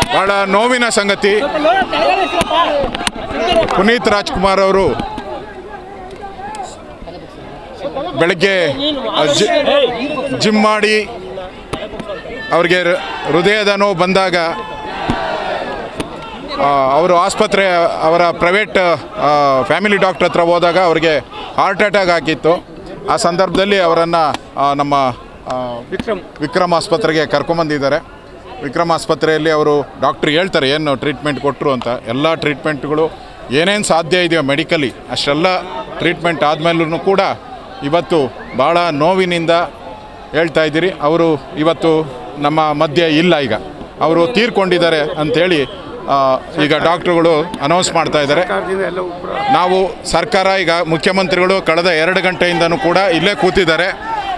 ಭಾಳ ನೋವಿನ ಸಂಗತಿ ಪುನೀತ್ ರಾಜ್ಕುಮಾರ್ ಅವರು ಬೆಳಗ್ಗೆ ಜಿ- ಜಿಮ್ ಮಾಡಿ ಅವ್ರಿಗೆ ಹೃ- ಹೃದಯದ ನೋವು ಬಂದಾಗ ಆ, ಅವರು ಆಸ್ಪತ್ರೆ ಅವರ ಪ್ರೈವೇಟ್ ಫ್ಯಾಮಿಲಿ ಡಾಕ್ಟರ್ ಹತ್ರ ಹೋದಾಗ ಅವರಿಗೆ ಹಾರ್ಟ್ ಅಟ್ಯಾಕ್ ಆಗಿತ್ತು ಆ ಸಂದರ್ಭದಲ್ಲಿ ಅವರನ್ನು ನಮ್ಮ ಆ, ವಿಕ್ರಮ್ ಆಸ್ಪತ್ರೆಗೆ ಕರ್ಕೊಂಬಂದಿದ್ದಾರೆ ವಿಕ್ರಮ್ ಆಸ್ಪತ್ರೆಯಲ್ಲಿ ಅವರು ಡಾಕ್ಟ್ರ್ ಹೇಳ್ತಾರೆ ಏನು ಟ್ರೀಟ್ಮೆಂಟ್ ಕೊಟ್ಟರು ಅಂತ ಎಲ್ಲ ಟ್ರೀಟ್ಮೆಂಟ್ಗಳು ಏನೇನು ಸಾಧ್ಯ ಇದೆಯೋ ಮೆಡಿಕಲಿ ಅಷ್ಟೆಲ್ಲ ಟ್ರೀಟ್ಮೆಂಟ್ ಆದಮೇಲೂ ಕೂಡ ಇವತ್ತು ಭಾಳ ನೋವಿನಿಂದ ಹೇಳ್ತಾ ಇದ್ದೀರಿ ಅವರು ಇವತ್ತು ನಮ್ಮ ಮಧ್ಯೆ ಇಲ್ಲ ಈಗ ಅವರು ತೀರ್ಕೊಂಡಿದ್ದಾರೆ ಅಂಥೇಳಿ ಆ, ಈಗ ಡಾಕ್ಟ್ರುಗಳು ಅನೌನ್ಸ್ ಮಾಡ್ತಾ ಇದ್ದಾರೆ ನಾವು ಸರ್ಕಾರ ಈಗ ಮುಖ್ಯಮಂತ್ರಿಗಳು ಕಳೆದ ಎರಡು ಗಂಟೆಯಿಂದನೂ ಕೂಡ ಇಲ್ಲೇ ಕೂತಿದ್ದಾರೆ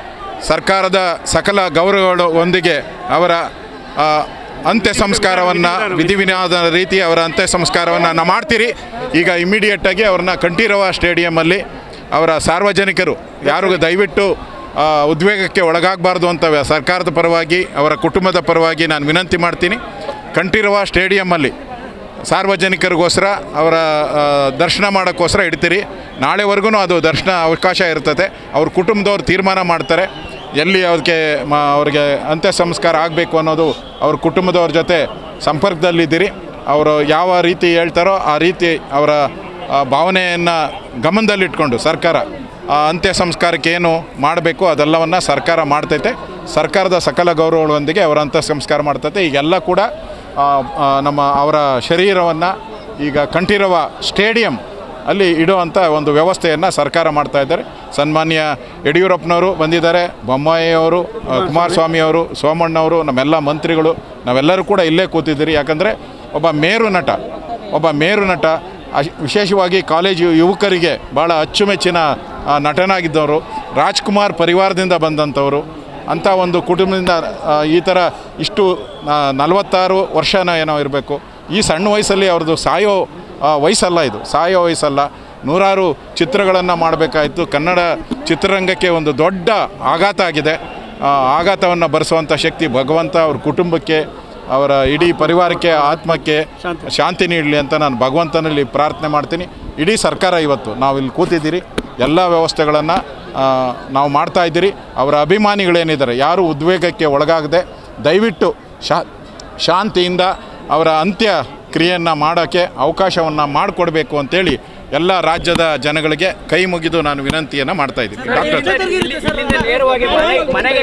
ಸರ್ಕಾರದ ಸಕಲ ಗೌರವಗಳು ಒಂದಿಗೆ ಅವರ ಆ, ಅಂತ್ಯ ಸಂಸ್ಕಾರವನ್ನು ವಿಧಿವಿಧಾನದ ರೀತಿ ಅವರ ಅಂತ್ಯ ಸಂಸ್ಕಾರವನ್ನು ನಾವು ಮಾಡ್ತೀರಿ ಈಗ ಇಮಿಡಿಯೇಟಾಗಿ ಅವ್ರನ್ನ ಕಂಠೀರವ ಸ್ಟೇಡಿಯಮಲ್ಲಿ ಅವರ ಸಾರ್ವಜನಿಕರು ಯಾರು ದಯವಿಟ್ಟು ಆ, ಉದ್ವೇಗಕ್ಕೆ ಒಳಗಾಗಬಾರ್ದು ಅಂತ ವ್ಯ- ಸರ್ಕಾರದ ಪರವಾಗಿ ಅವರ ಕುಟುಂಬದ ಪರವಾಗಿ ನಾನು ವಿನಂತಿ ಮಾಡ್ತೀನಿ ಕಂಠೀರವ ಸ್ಟೇಡಿಯಮ್ಮಲ್ಲಿ ಸಾರ್ವಜನಿಕರಿಗೋಸ್ಕರ ಅವರ ಆ, ದರ್ಶನ ಮಾಡೋಕ್ಕೋಸ್ಕರ ಇಡ್ತೀರಿ ನಾಳೆವರೆಗೂ ಅದು ದರ್ಶನ ಅವಕಾಶ ಇರ್ತದೆ ಅವ್ರ ಕುಟುಂಬದವ್ರು ತೀರ್ಮಾನ ಮಾಡ್ತಾರೆ ಎಲ್ಲಿ ಅವ್ರಿಗೆ ಮ ಅವ್ರಿಗೆ ಅಂತ್ಯ ಸಂಸ್ಕಾರ ಆಗಬೇಕು ಅನ್ನೋದು ಅವ್ರ ಕುಟುಂಬದವ್ರ ಜೊತೆ ಸಂಪರ್ಕದಲ್ಲಿದ್ದೀರಿ ಅವರು ಯಾವ ರೀತಿ ಹೇಳ್ತಾರೋ ಆ ರೀತಿ ಅವರ ಆ, ಭಾವನೆಯನ್ನು ಗಮನದಲ್ಲಿಟ್ಕೊಂಡು ಸರ್ಕಾರ ಆ ಅಂತ್ಯ ಸಂಸ್ಕಾರಕ್ಕೆ ಏನು ಮಾಡಬೇಕು ಅದೆಲ್ಲವನ್ನು ಸರ್ಕಾರ ಮಾಡ್ತೈತೆ ಸರ್ಕಾರದ ಸಕಲ ಗೌರವಗಳೊಂದಿಗೆ ಅವರ ಅಂತ್ಯ ಸಂಸ್ಕಾರ ಮಾಡ್ತೈತೆ ಈಗೆಲ್ಲ ಕೂಡ ಆ, ಆ, ನಮ್ಮ ಅವರ ಶರೀರವನ್ನು ಈಗ ಕಂಠೀರವ ಸ್ಟೇಡಿಯಂ ಅಲ್ಲಿ ಇಡುವಂಥ ಒಂದು ವ್ಯವಸ್ಥೆಯನ್ನು ಸರ್ಕಾರ ಮಾಡ್ತಾ ಇದ್ದಾರೆ ಸನ್ಮಾನ್ಯ ಯಡಿಯೂರಪ್ಪನವರು ಬಂದಿದ್ದಾರೆ ಬೊಮ್ಮಾಯಿ ಅವರು ಆ, ಕುಮಾರಸ್ವಾಮಿ ಅವರು ಸೋಮಣ್ಣವರು ನಮ್ಮೆಲ್ಲ ಮಂತ್ರಿಗಳು ನಾವೆಲ್ಲರೂ ಕೂಡ ಇಲ್ಲೇ ಕೂತಿದ್ದೀರಿ ಯಾಕಂದರೆ ಒಬ್ಬ ಮೇರು ನಟ ಒಬ್ಬ ಮೇರು ನಟ ಅಶ್- ವಿಶೇಷವಾಗಿ ಕಾಲೇಜು ಯುವಕರಿಗೆ ಭಾಳ ಅಚ್ಚುಮೆಚ್ಚಿನ ಆ, ನಟನಾಗಿದ್ದವರು ರಾಜ್ಕುಮಾರ್ ಪರಿವಾರದಿಂದ ಬಂದಂಥವರು ಅಂಥ ಒಂದು ಕುಟುಂಬದಿಂದ ಆ, ಈ ಥರ ಇಷ್ಟು ಆ, ನಲವತ್ತಾರು ವರ್ಷನ ಏನೋ ಇರಬೇಕು ಈ ಸಣ್ಣ ವಯಸ್ಸಲ್ಲಿ ಅವ್ರದ್ದು ಸಾಯೋ ಆ, ವಯಸ್ಸಲ್ಲ ಇದು ಸಾಯೋ ವಯಸ್ಸಲ್ಲ ನೂರಾರು ಚಿತ್ರಗಳನ್ನು ಮಾಡಬೇಕಾಯಿತು ಕನ್ನಡ ಚಿತ್ರರಂಗಕ್ಕೆ ಒಂದು ದೊಡ್ಡ ಆಘಾತ ಆಗಿದೆ ಆ ಆಘಾತವನ್ನು ಭರಿಸುವಂಥ ಶಕ್ತಿ ಭಗವಂತ ಅವ್ರ ಕುಟುಂಬಕ್ಕೆ ಅವರ ಇಡೀ ಪರಿವಾರಕ್ಕೆ ಆತ್ಮಕ್ಕೆ ಶಾಂತಿ ನೀಡಲಿ ಅಂತ ನಾನು ಭಗವಂತನಲ್ಲಿ ಪ್ರಾರ್ಥನೆ ಮಾಡ್ತೀನಿ ಇಡೀ ಸರ್ಕಾರ ಇವತ್ತು ನಾವು ಇಲ್ಲಿ ಕೂತಿದ್ದೀರಿ ಎಲ್ಲ ವ್ಯವಸ್ಥೆಗಳನ್ನು ನಾವು ಮಾಡ್ತಾ ಇದ್ದೀರಿ ಅವರ ಅಭಿಮಾನಿಗಳೇನಿದ್ದಾರೆ ಯಾರು ಉದ್ವೇಗಕ್ಕೆ ಒಳಗಾಗದೆ ದಯವಿಟ್ಟು ಶಾ ಶಾಂತಿಯಿಂದ ಅವರ ಅಂತ್ಯ ಕ್ರಿಯೆಯನ್ನು ಮಾಡೋಕ್ಕೆ ಅವಕಾಶವನ್ನು ಮಾಡಿಕೊಡ್ಬೇಕು ಅಂತೇಳಿ ಎಲ್ಲ ರಾಜ್ಯದ ಜನಗಳಿಗೆ ಕೈ ಮುಗಿದು ನಾನು ವಿನಂತಿಯನ್ನು ಮಾಡ್ತಾ ಇದ್ದೀನಿ ಡಾಕ್ಟರ್ ಇಲ್ಲಿಂದ ನೇರವಾಗಿ ಮನೆ- ಮನೆಗೆ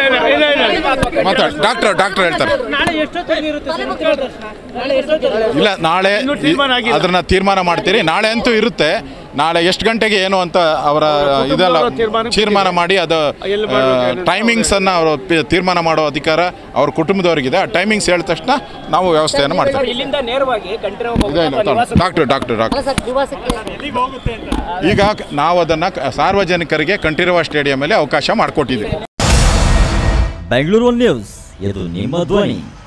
ಮಾತಾಡಿ ಡಾಕ್ಟರ್ ಡಾಕ್ಟರ್ ಹೇಳ್ತಾರೆ ನಾಳೆ ಎಷ್ಟೊತ್ತಿಗೆ ಇರುತ್ತೆ ಸರ್ ಅಂತಿಮ ದರ್ಶನ ನಾಳೆ ಎಷ್ಟೊತ್ತಿಗೆ ಇಲ್ಲ ನಾಳೆ ಅದನ್ನ ತೀರ್ಮಾನ ಮಾಡ್ತೀರಿ ನಾಳೆ ಅಂತೂ ಇರುತ್ತೆ ನಾಳೆ ಎಷ್ಟು ಗಂಟೆಗೆ ಏನು ಅಂತ ಅವರ ಇದೆಲ್ಲ ತೀರ್ಮಾನ ಮಾಡಿ ಅದು ಟೈಮಿಂಗ್ಸ್ ಅನ್ನ ಅವರು ಪಿ- ತೀರ್ಮಾನ ಮಾಡೋ ಅಧಿಕಾರ ಅವ್ರ ಕುಟುಂಬದವರಿಗಿದೆ ಆ ಟೈಮಿಂಗ್ಸ್ ಹೇಳಿದ ತಕ್ಷಣ ನಾವು ವ್ಯವಸ್ಥೆಯನ್ನು ಮಾಡ್ತೀವಿ ಇಲ್ಲಿಂದ ನೇರವಾಗಿ ಕಂಠೀರವ ಇದೆ ಹೋಗುವಂತ ನಿವಾಸ ಡಾಕ್ಟರ್ ಡಾಕ್ಟರ್ ಡಾಕ್ಟರ್ ಅಲ್ಲ ಸರ್ ನಿವಾಸಕ್ಕೆ ಈಗ ನಾವು ಅದನ್ನು ಸಾರ್ವಜನಿಕರಿಗೆ ಕಂಠೀರವ ಸ್ಟೇಡಿಯಮಲ್ಲಿ ಅವಕಾಶ ಮಾಡಿಕೊಟ್ಟಿದ್ದೀವಿ ಬೆಂಗಳೂರು ನ್ಯೂಸ್ ಇದು ನಿಮ್ಮ ಧ್ವನಿ